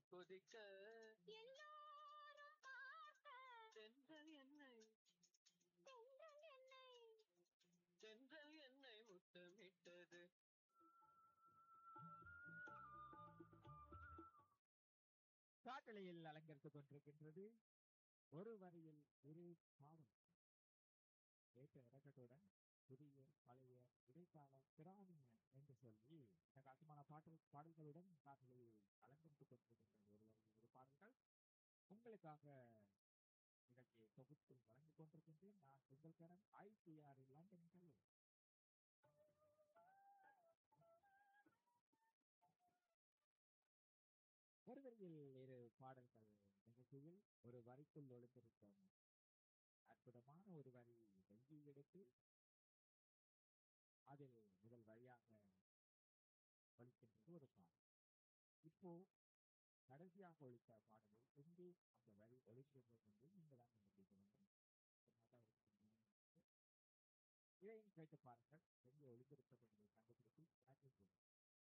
கொதிக்க எல்லோரும் பார்க்க தென்றல் என்னை தென்றல் என்னை தென்றல் என்னை முத்தமிட்டது காட்டலையில் அலங்கரித்துக் கொண்டிருக்கின்றது ஒரு வரியில் இரு பாவம் ஏற்ற இறக்கத்துடன் புதிய பழைய இடைக்கால பிராமிய என்று சொல்லி இந்த கட்டுமான பாட்டு பாடல்களுடன் காட்டலையில் அலங்கரித்துக் கொண்டிருக்கின்றது ஒரு வரியில் இரு பாடல்கள் உங்களுக்காக நிகழ்ச்சியை தொகுத்து வழங்கிக் கொண்டிருக்கின்றேன் நான் உங்களுக்கான ஐசிஆர் லண்டன் கல்லூரி ஒரு வரியில் இரு பாடல்கள் நிகழ்ச்சியில் ஒரு வரிக்குள் ஒளிந்திருக்கும் அற்புதமான ஒரு வரி வெங்கி எடுத்து அதில் முதல் வரியாக ஒழிக்கின்றது ஒரு பாடல் இப்போ கடைசியாக ஒழித்த பாடலில் எங்கே அந்த வரி ஒழிக்கிறது என்று நீங்கள் தான் கண்டுபிடிக்க வேண்டும் இதையும் கேட்டு பாருங்கள் எங்கே ஒளிந்திருக்கிறது என்பதை கண்டுபிடித்து எனக்கு கூறுங்கள்.